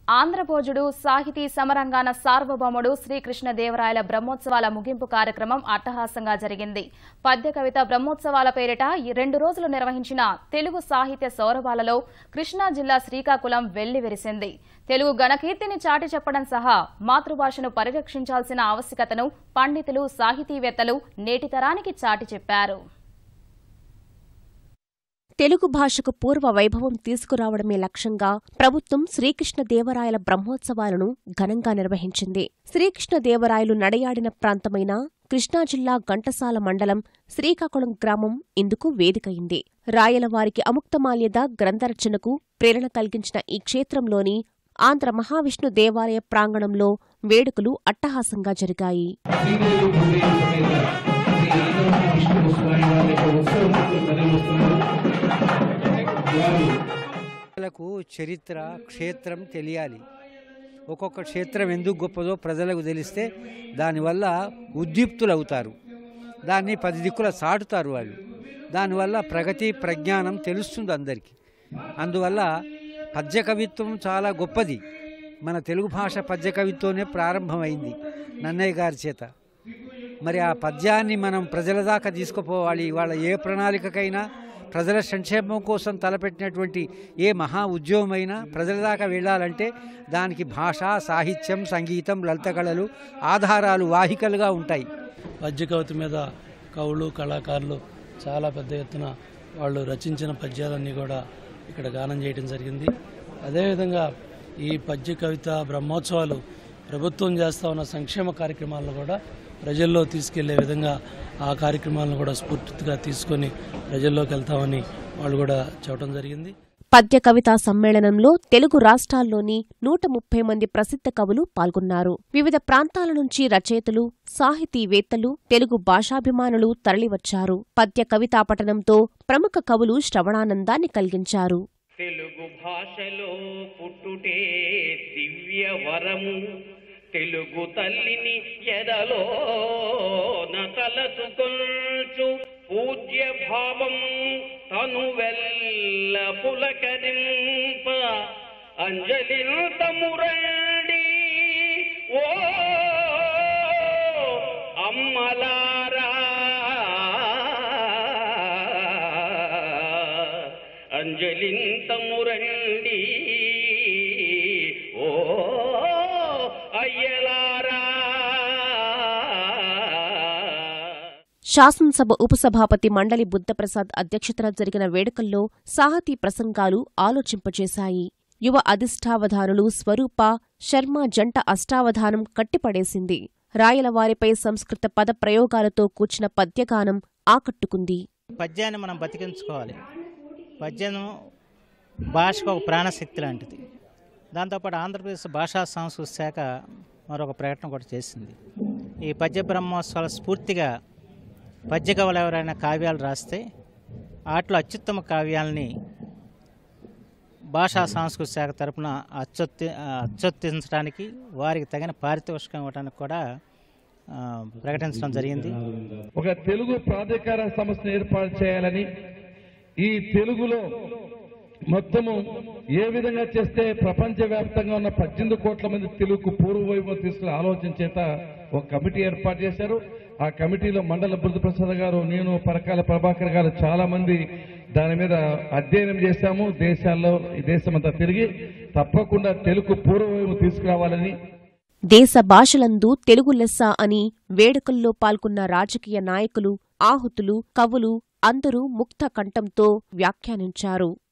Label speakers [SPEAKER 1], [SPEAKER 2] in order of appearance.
[SPEAKER 1] ఆంధ్రభోజుడు సాహితీ సమరంగాన సార్వభౌముడు శ్రీకృష్ణదేవరాయల బ్రహ్మోత్సవాల ముగింపు కార్యక్రమం అట్టహాసంగా జరిగింది పద్య కవిత బ్రహ్మోత్సవాల పేరిట ఈ రెండు రోజులు నిర్వహించిన తెలుగు సాహిత్య సౌరభాలలో కృష్ణా జిల్లా శ్రీకాకుళం వెల్లివిరిసింది తెలుగు గణకీర్తిని చాటి చెప్పడం సహా మాతృభాషను పరిరక్షించాల్సిన ఆవశ్యకతను పండితులు సాహితీవేత్తలు నేటి తరానికి చాటి చెప్పారు
[SPEAKER 2] తెలుగు భాషకు పూర్వ వైభవం తీసుకురావడమే లక్ష్యంగా ప్రభుత్వం శ్రీకృష్ణదేవరాయల బ్రహ్మోత్సవాలను ఘనంగా నిర్వహించింది శ్రీకృష్ణదేవరాయలు నడయాడిన ప్రాంతమైన కృష్ణా జిల్లా ఘంటసాల మండలం శ్రీకాకుళం గ్రామం ఇందుకు వేదికయింది రాయలవారికి అముక్తమాల్యద గ్రంథరచనకు ప్రేరణ కలిగించిన ఈ క్షేత్రంలోని ఆంధ్ర మహావిష్ణు దేవాలయ ప్రాంగణంలో వేడుకలు అట్టహాసంగా జరిగాయి
[SPEAKER 3] శ్రీదేవి భూదేవి సమేత శ్రీ ఆంధ్రమహా విష్ణు స్వామి వారి యొక్క ఉత్సవం తరలివస్తున్నారు వారు
[SPEAKER 4] ప్రజలకు చరిత్ర క్షేత్రం తెలియాలి ఒక్కొక్క క్షేత్రం ఎందుకు గొప్పదో ప్రజలకు తెలిస్తే దానివల్ల ఉద్యుక్తులవుతారు దాన్ని పది దిక్కుల సాటుతారు వాళ్ళు దానివల్ల ప్రగతి ప్రజ్ఞానం తెలుస్తుంది అందరికీ అందువల్ల పద్య కవిత్వం చాలా గొప్పది మన తెలుగు భాష పద్య కవిత్వమే ప్రారంభమైంది నన్నయ్య గారి చేత మరి ఆ పద్యాన్ని మనం ప్రజల దాకా తీసుకుపోవాలి ఇవాళ ఏ ప్రణాళికకైనా ప్రజల సంక్షేమం కోసం తలపెట్టినటువంటి ఏ మహా ఉద్యోగమైనా ప్రజల దాకా వెళ్ళాలంటే దానికి భాష సాహిత్యం సంగీతం లలిత కళలు ఆధారాలు వాహికలుగా ఉంటాయి
[SPEAKER 5] పద్య కవిత మీద కవులు కళాకారులు చాలా పెద్ద ఎత్తున వాళ్ళు రచించిన పద్యాలన్నీ కూడా ఇక్కడ గానం చేయడం జరిగింది అదేవిధంగా ఈ పద్య కవిత బ్రహ్మోత్సవాలు ప్రభుత్వం చేస్తా ఉన్న సంక్షేమ కార్యక్రమాలను కూడా ప్రజల్లో తీసుకెళ్లే విధంగా ఆ కార్యక్రమాలను కూడా స్ఫూర్తిగా తీసుకొని ప్రజల్లోకి వెళ్తామని వాళ్ళు కూడా చెప్పడం జరిగింది
[SPEAKER 2] పద్య కవితా సమ్మేళనంలో తెలుగు రాష్ట్రాల్లోని నూట ముప్పై మంది ప్రసిద్ధ కవులు పాల్గొన్నారు వివిధ ప్రాంతాల నుంచి రచయితలు సాహితీవేత్తలు తెలుగు భాషాభిమానులు తరలివచ్చారు పద్య కవితా పఠనంతో ప్రముఖ కవులు శ్రవణానందాన్ని కలిగించారు
[SPEAKER 6] తెలుగు భాషలో పుట్టుటే దివ్య వరము తెలుగు తల్లిని ఎదలో తలచుకొల్చు పూజ్య భావం తను వెల్ల పులకరింప అంజలి తమురండి ఓ అమ్మలారా అంజలింత మురండి ఓ అయ్యలారా
[SPEAKER 2] శాసనసభ ఉపసభాపతి మండలి బుద్ధప్రసాద్ అధ్యక్షతన జరిగిన వేడుకల్లో సాహితీ ప్రసంగాలు ఆలోచింపచేశాయి యువ అధిష్టావధానులు స్వరూప శర్మ జంట అష్టావధానం కట్టిపడేసింది రాయలవారిపై సంస్కృత పద ప్రయోగాలతో కూర్చిన పద్యగానం ఆకట్టుకుంది
[SPEAKER 7] పద్యాన్ని మనం బతికించుకోవాలి పద్యం భాషకు ఒక ప్రాణశక్తి లాంటిది దాంతోపాటు ఆంధ్రప్రదేశ్ భాషా సంస్కృతి శాఖ మరొక ప్రకటన కూడా చేసింది ఈ పద్య బ్రహ్మోత్సవాల స్ఫూర్తిగా పద్య కవులు ఎవరైనా కావ్యాలు రాస్తే వాటిలో అత్యుత్తమ కావ్యాలని భాషా సాంస్కృతిక శాఖ తరపున అత్యుత్తి అత్యుత్తించడానికి వారికి తగిన పారితోషికం ఇవ్వడానికి కూడా ఆ, ప్రకటించడం జరిగింది
[SPEAKER 3] ఒక తెలుగు ప్రాధికార సంస్థను ఏర్పాటు చేయాలని ఈ తెలుగులో మొత్తము ఏ విధంగా చేస్తే ప్రపంచవ్యాప్తంగా ఉన్న పద్దెనిమిది కోట్ల మంది తెలుగు పూర్వ వైభవం తీసుకునే ఆలోచన చేత ఒక కమిటీ ఏర్పాటు చేశారు ఆ కమిటీలో మండల బుద్ధప్రసాద్ గారు నేను పరకాల ప్రభాకర్ గారు చాలా మంది దాని మీద అధ్యయనం చేశాము దేశాల్లో ఈ దేశమంతా తిరిగి తప్పకుండా తెలుగు పూర్వ వైభవం తీసుకురావాలని
[SPEAKER 2] దేశ భాషలందు తెలుగు లెస్స అని వేడుకల్లో పాల్గొన్న రాజకీయ నాయకులు ఆహుతులు కవులు అందరూ ముక్త కంఠంతో వ్యాఖ్యానించారు